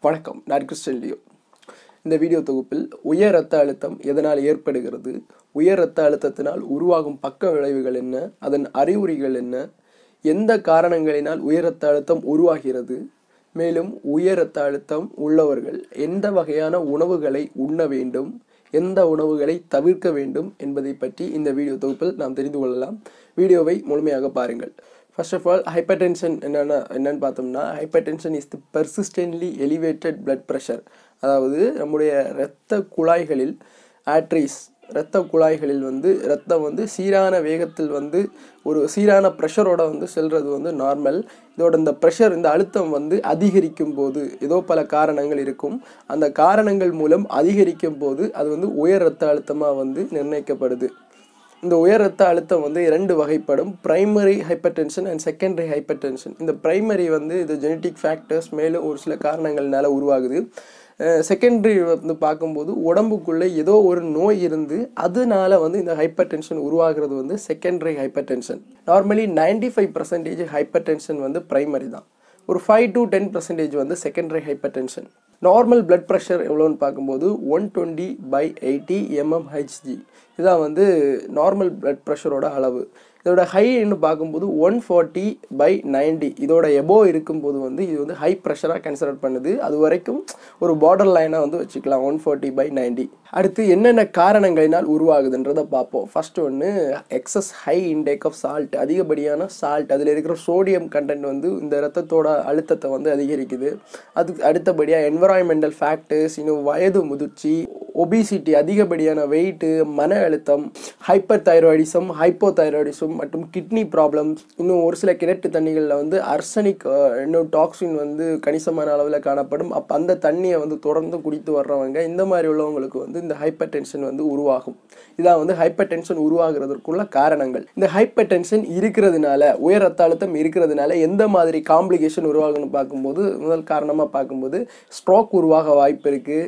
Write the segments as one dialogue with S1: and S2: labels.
S1: வணக்கம் நான் Kristen Leo இந்த வீடியோ தொகுப்பில் உயர் ரத்த அழுத்தம் எதனால் ஏற்படுகிறது உயர் ரத்த அழுத்தத்தினால் உருவாகும் பக்க விளைவுகள் என்ன அதன் அறிகுறிகள் என்ன எந்த காரணங்களினால் உயர் ரத்த அழுத்தம் உருவாகிறது மேலும் உயர் ரத்த அழுத்தம் உள்ளவர்கள் எந்த வகையான உணவுகளை உண்ண வேண்டும் எந்த உணவுகளை தவிர்க்க வேண்டும் என்பதை பற்றி இந்த வீடியோ தொகுப்பில் நாம் தெரிந்து கொள்ளலாம் வீடியோவை முழுமையாக பாருங்கள் first of all hypertension என்னென்ன என்னன்னு பார்த்தோம்னா hypertension is the persistently elevated blood pressure அதாவது நம்முடைய இரத்த குழாய்களில் ஆட்ரிஸ் இரத்த குழாய்களில் வந்து ரத்தம் வந்து சீரான வேகத்தில் வந்து ஒரு சீரான ப்ரெஷரோட வந்து செல்றது வந்து நார்மல் இதோட இந்த ப்ரெஷர் இந்த அழுத்தம் வந்து அதிகரிக்கும் போது ஏதோ பல காரணங்கள் இருக்கும் அந்த காரணங்கள் மூலம் அதிகரிக்கும் போது அது வந்து உயர் ரத்த அழுத்தமாக வந்து நிர்ணயிக்கப்படுது இந்த உயர் ரத்த அழுத்தம் வந்து இரண்டு வகைப்படும் primary hypertension and secondary hypertension இந்த பிரைமரி வந்து இது ஜெனட்டிக் ஃபேக்டர்ஸ் மேலும் ஒரு சில காரணங்கள்னால உருவாகுது செகண்டரி வந்து பார்க்கும்போது உடம்புக்குள்ளே ஏதோ ஒரு நோய் இருந்து அதனால வந்து இந்த ஹைப்பர் டென்ஷன் உருவாகிறது வந்து secondary hypertension normally ninety five percentage hypertension வந்து பிரைமரி தான் ஒரு ஃபைவ் டு டென் பர்சன்டேஜ் வந்து secondary hypertension normal blood pressure எவ்வளோன்னு பார்க்கும்போது one twenty by eighty mmHg இதான் வந்து நார்மல் பிளட் ப்ரெஷரோட அளவு இதோட ஹைன்னு பார்க்கும்போது ஒன் ஃபார்ட்டி பை நைன்டி இதோட எபோ இருக்கும்போது வந்து இது வந்து ஹை ப்ரெஷராக கன்சிடர் பண்ணுது அது வரைக்கும் ஒரு பார்டர் லைனாக வந்து வச்சுக்கலாம் ஒன் ஃபார்ட்டி பை நைன்டி அடுத்து என்னென்ன காரணங்களினால் உருவாகுதுன்றதை பார்ப்போம் ஃபர்ஸ்ட் ஒன்று excess high intake of salt அதிகப்படியான சால்ட் அதில் இருக்கிற சோடியம் கண்டென்ட் வந்து இந்த ரத்தத்தோட அழுத்தத்தை வந்து அதிகரிக்குது அதுக்கு அடுத்தபடியாக என்வரான்மெண்டல் ஃபேக்டர்ஸ் இன்னும் வயது முதிர்ச்சி ஒபிசிட்டி அதிகப்படியான வெயிட்டு மன அழுத்தம் ஹைப்பர் தைராய்டிசம் ஹைப்போ தைராய்டிசம் மற்றும் கிட்னி ப்ராப்ளம்ஸ் இன்னும் ஒரு சில கிணற்று தண்ணிகளில் வந்து அர்சனிக் இன்னும் டாக்ஸின் வந்து கணிசமான அளவில் காணப்படும் அப்போ அந்த தண்ணியை வந்து தொடர்ந்து குடித்து வர்றவங்க இந்த மாதிரி உள்ளவங்களுக்கு வந்து இந்த ஹைப்பர் டென்ஷன் வந்து உருவாகும் இதான் வந்து ஹைப்பர் டென்ஷன் உருவாகிறதுக்குள்ள காரணங்கள் இந்த ஹைப்பர் டென்ஷன் இருக்கிறதுனால உயர் ரத்த அழுத்தம் இருக்கிறதுனால எந்த மாதிரி காம்ப்ளிகேஷன் உருவாகுன்னு பார்க்கும்போது முதல் காரணமாக பார்க்கும்போது ஸ்ட்ரோக் உருவாக வாய்ப்பு இருக்குது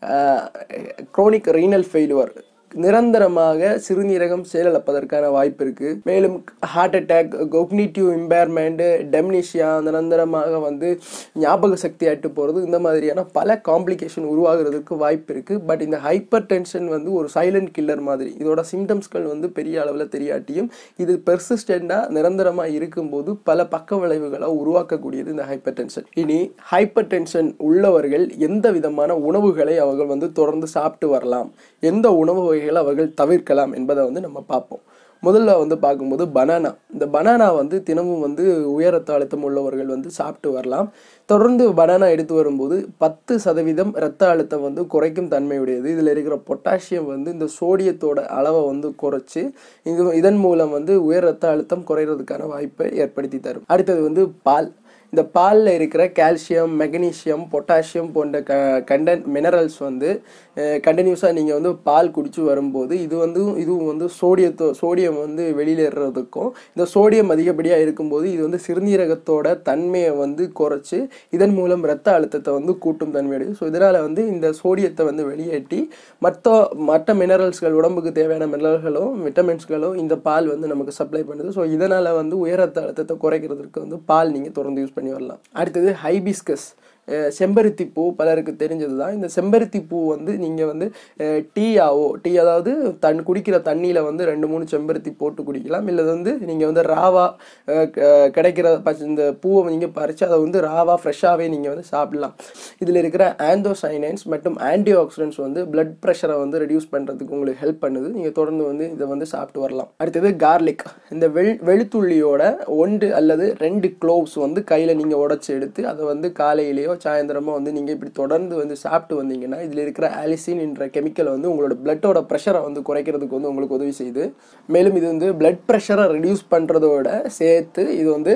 S1: குரோனிக் ரீனல் ஃபெயிலுவர் நிரந்தரமாக சிறுநீரகம் செயலிழப்பதற்கான வாய்ப்பு இருக்கு மேலும் heart attack cognitive impairment dementia நிரந்தரமாக வந்து ஞாபக சக்தி ஆட்டு போகிறது இந்த மாதிரியான பல காம்ப்ளிகேஷன் உருவாகிறதுக்கு வாய்ப்பு இருக்கு பட் இந்த ஹைப்பர் டென்ஷன் வந்து ஒரு சைலண்ட் கில்லர் மாதிரி இதோட சிம்டம்ஸ்கள் வந்து பெரிய அளவில் தெரியாட்டியும் இது பெர்சிஸ்டண்டாக நிரந்தரமாக இருக்கும்போது பல பக்க விளைவுகளை உருவாக்கக்கூடியது இந்த ஹைப்பர் டென்ஷன் இனி ஹைப்பர் டென்ஷன் உள்ளவர்கள் எந்த விதமான உணவுகளை அவர்கள் வந்து தொடர்ந்து சாப்பிட்டு வரலாம் எந்த உணவு வகைகளை அவர்கள் தவிர்க்கலாம் என்பதை வந்து நம்ம பார்ப்போம் முதல்ல வந்து பார்க்கும்போது பனானா இந்த பனானா வந்து தினமும் வந்து உயர் ரத்த அழுத்தம் உள்ளவர்கள் வந்து சாப்பிட்டு வரலாம் தொடர்ந்து பனானா எடுத்து வரும்போது பத்து சதவீதம் ரத்த அழுத்தம் வந்து குறைக்கும் தன்மையுடையது இதில் இருக்கிற பொட்டாசியம் வந்து இந்த சோடியத்தோட அளவை வந்து குறைச்சி இது இதன் மூலம் வந்து உயர் ரத்த அழுத்தம் குறைகிறதுக்கான வாய்ப்பை ஏற்படுத்தி தரும் அடுத்தது வந்து பால் இந்த பாலில் இருக்கிற கால்சியம் மெக்னீஷியம் பொட்டாசியம் போன்ற க கண்டென்ட் மினரல்ஸ் வந்து கண்டினியூஸாக நீங்கள் வந்து பால் குடிச்சு வரும்போது இது வந்து இதுவும் வந்து சோடியத்தோ சோடியம் வந்து வெளியேறதுக்கும் இந்த சோடியம் அதிகப்படியாக இருக்கும்போது இது வந்து சிறுநீரகத்தோட தன்மையை வந்து குறைச்சி இதன் மூலம் ரத்த அழுத்தத்தை வந்து கூட்டும் தன்மையுடையது ஸோ இதனால் வந்து இந்த சோடியத்தை வந்து வெளியேற்றி மற்ற மற்ற மினரல்ஸ்கள் உடம்புக்கு தேவையான மினரல்களும் விட்டமின்ஸ்களும் இந்த பால் வந்து நமக்கு சப்ளை பண்ணுது ஸோ இதனால் வந்து உயர் ரத்த அழுத்தத்தை குறைக்கிறதுக்கு வந்து பால் நீங்கள் தொடர்ந்து யூஸ் பண்ணி வரலாம் அடுத்தது ஹைபிஸ்கஸ் செம்பருத்தி பூ பலருக்கு தெரிஞ்சது தான் இந்த செம்பருத்தி பூ வந்து நீங்கள் வந்து டீயாவோ டீ அதாவது தன் குடிக்கிற தண்ணியில் வந்து ரெண்டு மூணு செம்பருத்தி போட்டு குடிக்கலாம் இல்லை வந்து நீங்கள் வந்து ராவா கிடைக்கிற இந்த பூவை நீங்கள் பறித்து அதை வந்து ராவா ஃப்ரெஷ்ஷாகவே நீங்கள் வந்து சாப்பிடலாம் இதில் இருக்கிற ஆந்தோசைனன்ஸ் மற்றும் ஆன்டி ஆக்சிடென்ட்ஸ் வந்து பிளட் ப்ரெஷரை வந்து ரெடியூஸ் பண்ணுறதுக்கு உங்களுக்கு ஹெல்ப் பண்ணுது நீங்கள் தொடர்ந்து வந்து இதை வந்து சாப்பிட்டு வரலாம் அடுத்தது கார்லிக் இந்த வெள் வெளுத்துள்ளியோட ஒன்று அல்லது ரெண்டு க்ளோவ்ஸ் வந்து கையில் நீங்கள் உடச்சி எடுத்து அதை வந்து காலையிலேயோ சாயந்தரமோ வந்து நீங்கள் இப்படி தொடர்ந்து வந்து சாப்பிட்டு வந்தீங்கன்னா இதில் இருக்கிற ஆலிசின் என்ற கெமிக்கல் வந்து உங்களோட பிளட்டோட ப்ரெஷரை வந்து குறைக்கிறதுக்கு வந்து உங்களுக்கு உதவி செய்யுது மேலும் இது வந்து பிளட் ப்ரெஷரை ரெடியூஸ் பண்ணுறதோட சேர்த்து இது வந்து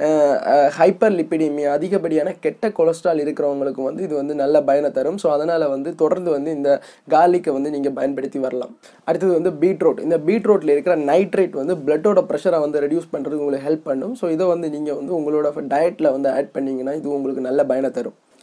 S1: ஹைப்பர் லிப்பிடிமியா அதிகப்படியான கெட்ட கொலஸ்ட்ரால் இருக்கிறவங்களுக்கு வந்து இது வந்து நல்ல பயனை தரும் ஸோ அதனால் வந்து தொடர்ந்து வந்து இந்த கார்லிக்கை வந்து நீங்கள் பயன்படுத்தி வரலாம் அடுத்தது வந்து பீட்ரூட் இந்த பீட்ரூட்டில் இருக்கிற நைட்ரேட் வந்து பிளட்டோட ப்ரெஷரை வந்து ரெடியூஸ் பண்ணுறதுக்கு உங்களுக்கு ஹெல்ப் பண்ணும் ஸோ இதை வந்து நீங்கள் வந்து உங்களோட டயட்டில் வந்து ஆட் பண்ணிங்கன்னா இது உங்களுக்கு நல்ல பயனை தரும்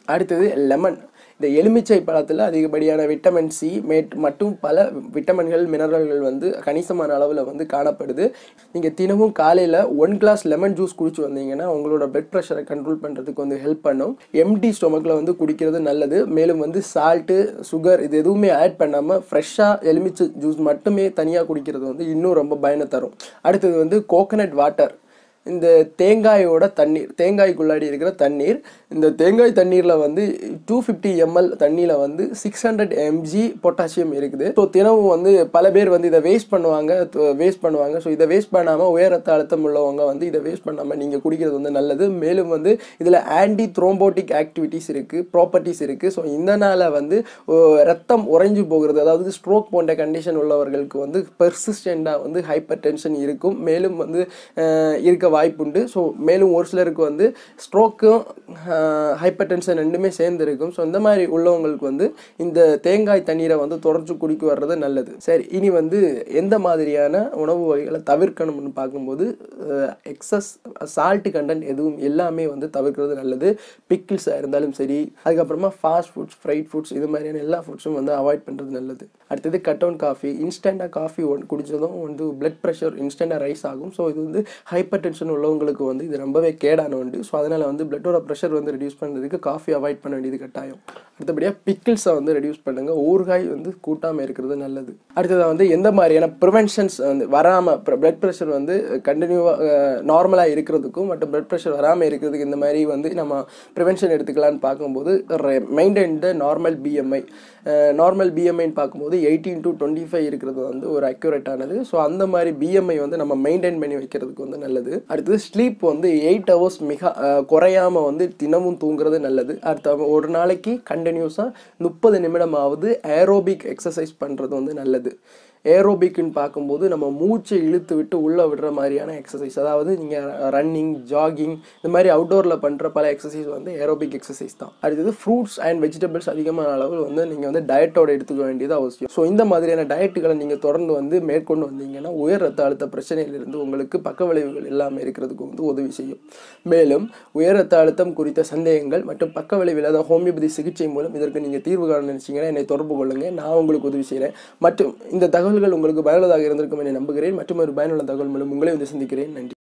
S1: அடுத்தது லெமன் இந்த எலுமிச்சை பழத்தில் அதிகப்படியான விட்டமின் சி மேட் மற்றும் பல விட்டமின்கள் மினரல்கள் வந்து கணிசமான அளவில் வந்து காணப்படுது நீங்கள் தினமும் காலையில் ஒன் கிளாஸ் லெமன் ஜூஸ் குடிச்சு வந்தீங்கன்னா உங்களோட பிளட் ப்ரெஷரை கண்ட்ரோல் பண்ணுறதுக்கு வந்து ஹெல்ப் பண்ணும் எம்டி ஸ்டொமக்கில் வந்து குடிக்கிறது நல்லது மேலும் வந்து சால்ட்டு சுகர் இது எதுவுமே ஆட் பண்ணாமல் ஃப்ரெஷ்ஷாக எலுமிச்சை ஜூஸ் மட்டுமே தனியாக குடிக்கிறது வந்து இன்னும் ரொம்ப பயனை தரும் அடுத்தது வந்து கோகனட் வாட்டர் இந்த தேங்காயோட தண்ணீர் தேங்காய்க்குள்ளாடி இருக்கிற தண்ணீர் இந்த தேங்காய் தண்ணீரில் வந்து டூ ஃபிஃப்டி எம்எல் தண்ணியில் வந்து சிக்ஸ் ஹண்ட்ரட் எம்ஜி பொட்டாசியம் இருக்குது ஸோ தினமும் வந்து பல பேர் வந்து இதை வேஸ்ட் பண்ணுவாங்க வேஸ்ட் பண்ணுவாங்க ஸோ இதை வேஸ்ட் பண்ணாமல் உயர் ரத்த அழுத்தம் உள்ளவங்க வந்து இதை வேஸ்ட் பண்ணாமல் நீங்கள் குடிக்கிறது வந்து நல்லது மேலும் வந்து இதில் ஆன்டி த்ரோம்போட்டிக் ஆக்டிவிட்டிஸ் இருக்குது ப்ராப்பர்ட்டிஸ் இருக்குது ஸோ இதனால் வந்து ஓ, ரத்தம் உறைஞ்சு போகிறது அதாவது ஸ்ட்ரோக் போன்ற கண்டிஷன் உள்ளவர்களுக்கு வந்து பெர்சிஸ்டண்டாக வந்து ஹைப்பர் டென்ஷன் இருக்கும் மேலும் வந்து அஹ், இருக்க வாய்ப்புண்டு ஸோ மேலும் ஒரு சிலருக்கு வந்து ஸ்ட்ரோக்கும் ஹைப்பர் டென்ஷன் ரெண்டுமே சேர்ந்து இருக்கும் ஸோ இந்த மாதிரி உள்ளவங்களுக்கு வந்து இந்த தேங்காய் தண்ணீரை வந்து தொடர்ச்சி குடிக்க வர்றது நல்லது சரி இனி வந்து எந்த மாதிரியான உணவு வகைகளை தவிர்க்கணும்னு பார்க்கும்போது எக்ஸஸ் சால்ட் கண்டென்ட் எதுவும் எல்லாமே வந்து தவிர்க்கிறது நல்லது பிக்கிள்ஸாக இருந்தாலும் சரி அதுக்கப்புறமா ஃபாஸ்ட் ஃபுட்ஸ் ஃப்ரைட் ஃபுட்ஸ் இது மாதிரியான எல்லா ஃபுட்ஸும் வந்து அவாய்ட் பண்ணுறது நல்லது அடுத்தது கட் ஒன் காஃபி இன்ஸ்டண்ட்டாக காஃபி ஒன் குடித்ததும் வந்து பிளட் ப்ரெஷர் இன்ஸ்டண்ட்டாக ரைஸ் ஆகும் ஸோ இது வந்து ஹைப்பர் டென்ஷன் உள்ளவங்களுக்கு வந்து இது ரொம்பவே கேடான உண்டு ஸோ அதனால் வந்து பிளட்டோட ப்ரெஷர் வந்து ரெடியூஸ் பண்ணுறதுக்கு காஃபி அவாய்ட் பண்ண வேண்டியது கட்டாயம் அடுத்தபடியாக பிக்கிள்ஸை வந்து ரெடியூஸ் பண்ணுங்கள் ஊறுகாய் வந்து கூட்டாமல் இருக்கிறது நல்லது அடுத்தது வந்து எந்த மாதிரியான ப்ரிவென்ஷன்ஸ் வந்து வராமல் பிளட் ப்ரெஷர் வந்து கண்டினியூவாக நார்மலாக இருக்கிறதுக்கும் மற்றும் பிளட் ப்ரெஷர் வராமல் இருக்கிறதுக்கு இந்த மாதிரி வந்து நம்ம ப்ரிவென்ஷன் எடுத்துக்கலாம்னு பார்க்கும்போது maintain the normal BMI normal பிஎம்ஐன்னு பார்க்கும்போது எயிட்டீன் டு டுவெண்ட்டி ஃபைவ் இருக்கிறது வந்து ஒரு அக்யூரேட்டானது ஸோ அந்த மாதிரி பிஎம்ஐ வந்து நம்ம மெயின்டைன் பண்ணி வைக்கிறதுக்கு வந்து நல்லது அடுத்தது ஸ்லீப் வந்து எயிட் ஹவர்ஸ் மிக அஹ், குறையாம வந்து தினமும் தூங்குறது நல்லது அடுத்த ஒரு நாளைக்கு கண்டினியூஸாக முப்பது நிமிடமாவது ஏரோபிக் எக்ஸசைஸ் பண்ணுறது வந்து நல்லது ஏரோபிக்னு பார்க்கும்போது நம்ம மூச்சை இழுத்து விட்டு உள்ளே விடுற மாதிரியான எக்ஸசைஸ் அதாவது நீங்கள் ரன்னிங் ஜாகிங் இந்த மாதிரி அவுட்டோரில் பண்ணுற பல எக்ஸசைஸ் வந்து ஏரோபிக் எக்ஸசைஸ் தான் அடுத்தது ஃப்ரூட்ஸ் அண்ட் வெஜிடபிள்ஸ் அதிகமான அளவில் வந்து நீங்கள் வந்து டயட்டோட எடுத்துக்க வேண்டியது அவசியம் ஸோ இந்த மாதிரியான டயட்டுகளை நீங்கள் தொடர்ந்து வந்து மேற்கொண்டு வந்தீங்கன்னா உயர் ரத்த அழுத்த பிரச்சனையிலிருந்து உங்களுக்கு பக்க விளைவுகள் இல்லாமல் இருக்கிறதுக்கு வந்து உதவி செய்யும் மேலும் உயர் ரத்த அழுத்தம் குறித்த சந்தேகங்கள் மற்றும் பக்க விளைவு இல்லாத ஹோமியோபதி சிகிச்சை மூலம் இதற்கு நீங்கள் தீர்வு காண நினைச்சீங்கன்னா என்னை தொடர்பு கொள்ளுங்க நான் உங்களுக்கு உதவி செய்கிறேன் மற்றும் இந்த தகவல்கள் உங்களுக்கு பயனுள்ளதாக இருந்திருக்கும் என நம்புகிறேன் மற்றும் ஒரு பயனுள்ள தகவல் மூலம் உங்களை வந்து சந்திக்கிறேன் நன்றி